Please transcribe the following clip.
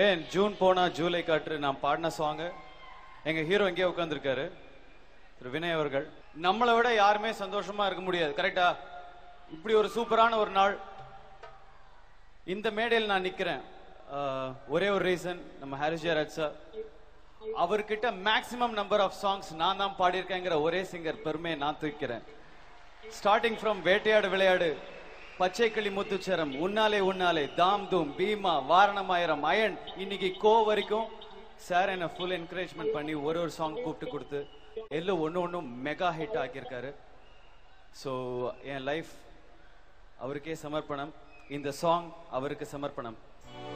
ஏன் ஜூன் போனா ஜூலை காற்று நான் பாடின சாங் எங்க ஹீரோ எங்கேயோ உட்காந்துருக்காரு திரு வினய் அவர்கள் நம்மளை விட யாருமே சந்தோஷமா இருக்க முடியாது கரெக்டா இப்படி ஒரு சூப்பரான ஒரு நாள் இந்த மேடையில் நான் நிக்கிறேன் ஆஹ், ஒரே ஒரு ரீசன் நம்ம ஹாரிஸ் ஜெயராஜ் சார் அவர்கிட்ட மேக்ஸிமம் நம்பர் ஆஃப் சாங்ஸ் நான் தான் பாடியிருக்கேங்கிற ஒரே சிங்கர் பெருமையை நான் தூக்கிறேன் ஸ்டார்டிங் ஃப்ரம் வேட்டையாடு விளையாடு பச்சை கிளி முத்துச்சரம் உன்னாலே உன்னாலே தாம் தூம் பீமா வாரணமாயிரம் அயன் இன்னைக்கு கோ வரைக்கும் சார் என்னை ஃபுல் என்கரேஜ்மெண்ட் பண்ணி ஒரு ஒரு சாங் கூப்பிட்டு கொடுத்து எல்லாம் ஒன்று ஒன்றும் மெகா ஹிட் ஆக்கியிருக்காரு ஸோ என் லைஃப் அவருக்கே சமர்ப்பணம் இந்த சாங் அவருக்கு சமர்ப்பணம்